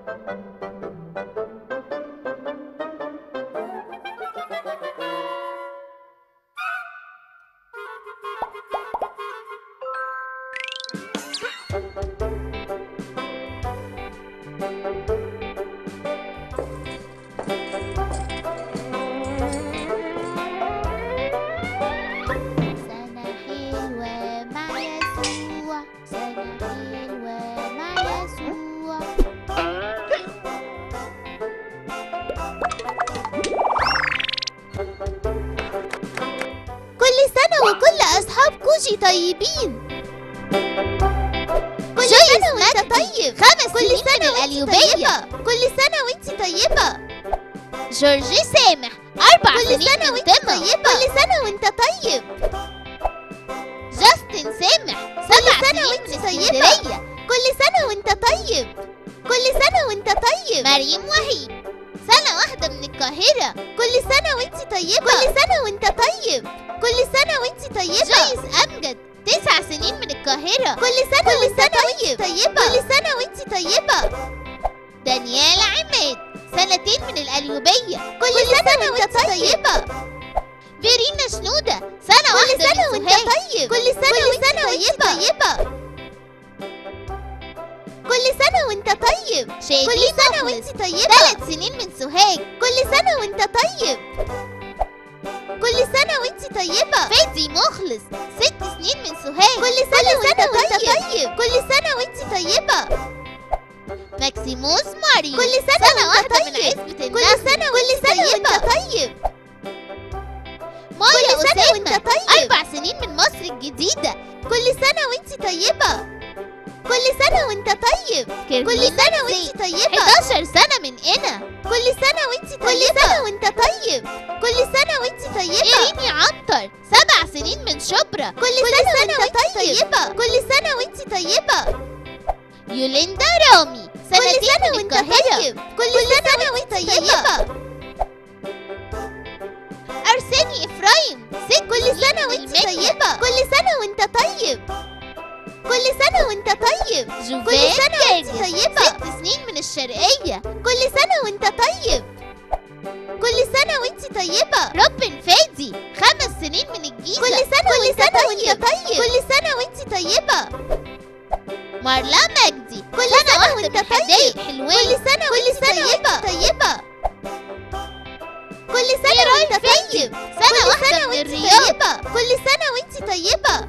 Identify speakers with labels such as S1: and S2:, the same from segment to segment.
S1: سنة حلوة مع يسوع سنة حلوة مع يسوع كل سنة وكل أصحاب كوجي طيبين كل سنة وانت طيب خمس كل سنة القليوبية كل سنة وانت طيبة جورجي سامح أربع كل سنين سنة وانت طيبة كل سنة وانت طيب جاستن سامح سبع سنة وانت طيبة كل سنة وانت طيب كل سنة وانت طيب مريم وهيب سنة واحدة من القاهرة كل سنة وانت طيبة كل سنة وانت طيب كل سنة وانت طيبة جايز أمجد تسع سنين من القاهرة كل سنة كل وانت سنة طيب طيبة كل سنة وانت طيبة دانيال عماد سنتين من القليوبية كل, سنة, وانت طيبة فيرينا شنودة سنة واحدة سنة من وانت طيب كل سنة كل سنة وانت طيبة كل سنة وانت طيب كل سنة وانت طيبة ثلاث سنين من سوهاج كل سنة وانت طيب كل سنة وانت طيبة فادي مخلص ست سنين من سوهاج كل سنة, وانت, طيب. كل سنة وانت طيبة ماكسيموس ماريو كل سنة, سنة واحدة طيب. من عزبة النخل كل سنة كل سنة وانت طيب مايا كل سنة وانت طيب أربع سنين من مصر الجديدة كل سنة وانت طيبة كل سنة وانت طيب كل سنة وانت طيبة 11 سنة من هنا كل سنة وانت طيبة كل سنة وانت طيب كل سنة وانت طيبة إيريني عنتر سبع سنين من شبرا كل, كل سنة, وانت طيبة كل سنة وانت طيبة يوليندا رامي سنتين كل سنة وانت طيب كل, سنة, وانت طيبة أرسني إفرايم ست كل سنة وانت طيبة كل سنة وانت طيب كل سنة وانت طيب كل سنة وانت طيبة ست سنين من الشرقية كل سنة وانت طيب كل سنة وانت طيبة روبن فادي خمس سنين من الجيزة كل سنة كل وانت سنة طيب. وانت طيب كل سنة وانت طيبة مارلا مجدي كل سنة, سنة وانت طيب حلوين كل سنة كل سنة وانت طيبة كل سنة وانت طيب سنة واحدة من الرياض كل سنة وانت طيبة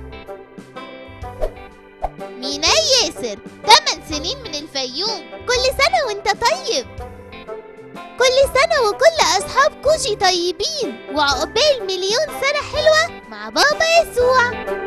S1: مينا ياسر 8 سنين من الفيوم كل سنة وانت طيب كل سنة وكل أصحاب كوجي طيبين وعقبال مليون سنة حلوة مع بابا يسوع